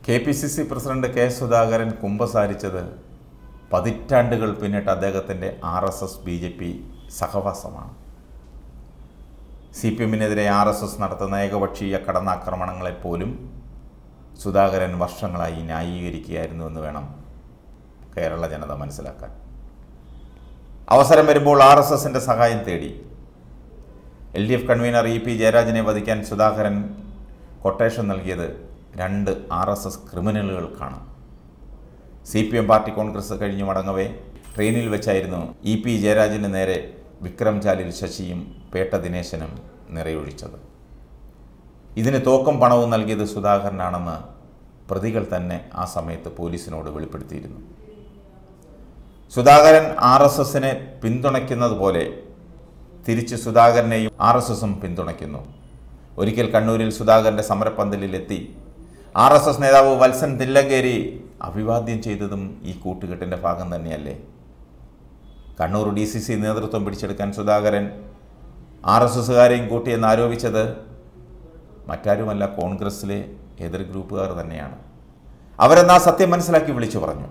K P C C president K Sudhakaran കുമ്പസാരിച്ചത് പതിറ്റാണ്ടുകൾ പിന്നിട്ട് അദ്ദേഹത്തിൻ്റെ R S S B J P സഹവാസമാണ് സി പി എമ്മിനെതിരെ ആർ എസ് എസ് നടത്തുന്ന ഏകപക്ഷീയ കടന്നാക്രമണങ്ങളെപ്പോലും സുധാകരൻ വർഷങ്ങളായി ന്യായീകരിക്കുകയായിരുന്നുവെന്ന് വേണം കേരള ജനത മനസ്സിലാക്കാൻ അവസരം വരുമ്പോൾ ആർ എസ് എസിൻ്റെ സഹായം തേടി L D F convener E P ജയരാജനെ വധിക്കാൻ സുധാകരൻ കൊട്ടേഷൻ നൽകിയത് രണ്ട് ആർ എസ് എസ് ക്രിമിനലുകൾക്കാണ് C P M party Congress കഴിഞ്ഞു മടങ്ങവേ ട്രെയിനിൽ വെച്ചായിരുന്നു ഇ പി ജയരാജന് നേരെ വിക്രം ചാലിൽ ശശിയും പേട്ട ദിനേശനും നിറയൊഴിച്ചത് ഇതിന് തോക്കും പണവും നൽകിയത് സുധാകരനാണെന്ന് പ്രതികൾ തന്നെ ആ സമയത്ത് പോലീസിനോട് വെളിപ്പെടുത്തിയിരുന്നു സുധാകരൻ ആർ എസ് എസിനെ പിന്തുണയ്ക്കുന്നത് പോലെ തിരിച്ച് സുധാകരനെയും ആർ എസ് എസും പിന്തുണയ്ക്കുന്നു ഒരിക്കൽ കണ്ണൂരിൽ സുധാകരൻ്റെ സമരപ്പന്തലിലെത്തി ആർ എസ് എസ് നേതാവ് വത്സൻ തില്ലങ്കേരി അഭിവാദ്യം ചെയ്തതും ഈ കൂട്ടുകെട്ടിൻ്റെ ഭാഗം തന്നെയല്ലേ കണ്ണൂർ ഡി സി സി നേതൃത്വം പിടിച്ചെടുക്കാൻ സുധാകരൻ ആർ എസ് എസുകാരെയും കൂട്ടിയെന്ന് ആരോപിച്ചത് മറ്റാരുമല്ല കോൺഗ്രസ്സിലെ എതിർ ഗ്രൂപ്പുകാർ തന്നെയാണ് അവരെന്നാ സത്യം മനസ്സിലാക്കി വിളിച്ചു പറഞ്ഞു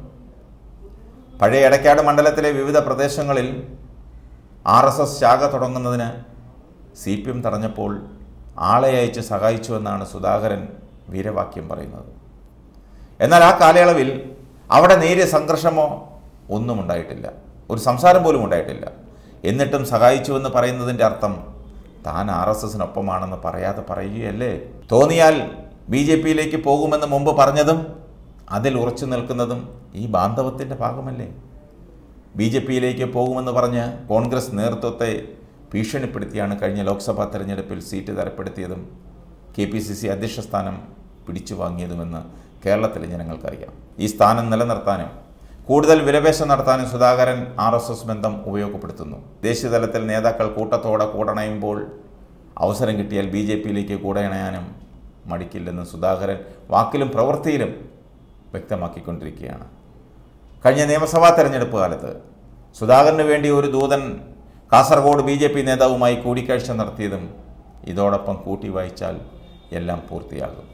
പഴയ എടക്കാട് മണ്ഡലത്തിലെ വിവിധ പ്രദേശങ്ങളിൽ ആർ എസ് എസ് ശാഖ തുടങ്ങുന്നതിന് സി പി എം തടഞ്ഞപ്പോൾ ആളെ അയച്ച് സഹായിച്ചുവെന്നാണ് സുധാകരൻ വീരവാക്യം പറയുന്നത് എന്നാൽ ആ കാലയളവിൽ അവിടെ നേരിയ സംഘർഷമോ ഒന്നും ഉണ്ടായിട്ടില്ല ഒരു സംസാരം പോലും ഉണ്ടായിട്ടില്ല എന്നിട്ടും സഹായിച്ചുവെന്ന് പറയുന്നതിൻ്റെ അർത്ഥം താൻ ആർ എസ് എസിനൊപ്പമാണെന്ന് പറയാതെ പറയുകയല്ലേ തോന്നിയാൽ ബി ജെ പിയിലേക്ക് പോകുമെന്ന് മുമ്പ് പറഞ്ഞതും അതിൽ ഉറച്ചു നിൽക്കുന്നതും ഈ ബാന്ധവത്തിൻ്റെ ഭാഗമല്ലേ ബി ജെ പിയിലേക്ക് പോകുമെന്ന് പറഞ്ഞ് കോൺഗ്രസ് നേതൃത്വത്തെ ഭീഷണിപ്പെടുത്തിയാണ് കഴിഞ്ഞ ലോക്സഭാ തെരഞ്ഞെടുപ്പിൽ സീറ്റ് തരപ്പെടുത്തിയതും കെ പി സി സി അധ്യക്ഷ സ്ഥാനം പിടിച്ചു വാങ്ങിയതുമെന്ന് കേരളത്തിലെ ജനങ്ങൾക്കറിയാം ഈ സ്ഥാനം നിലനിർത്താനും കൂടുതൽ വിലപേശം നടത്താനും സുധാകരൻ ആർ എസ് എസ് ബന്ധം ഉപയോഗപ്പെടുത്തുന്നു ദേശീയതലത്തിൽ നേതാക്കൾ കൂട്ടത്തോടെ കൂടണയുമ്പോൾ അവസരം കിട്ടിയാൽ ബി ജെ പിയിലേക്ക് കൂടയണയാനും മടിക്കില്ലെന്ന് സുധാകരൻ വാക്കിലും പ്രവൃത്തിയിലും വ്യക്തമാക്കിക്കൊണ്ടിരിക്കുകയാണ് കഴിഞ്ഞ നിയമസഭാ തെരഞ്ഞെടുപ്പ് കാലത്ത് സുധാകരന് വേണ്ടി ഒരു ദൂതൻ കാസർഗോഡ് ബി ജെ പി നേതാവുമായി കൂടിക്കാഴ്ച നടത്തിയതും ഇതോടൊപ്പം കൂട്ടി വായിച്ചാൽ എല്ലാം പൂർത്തിയാകും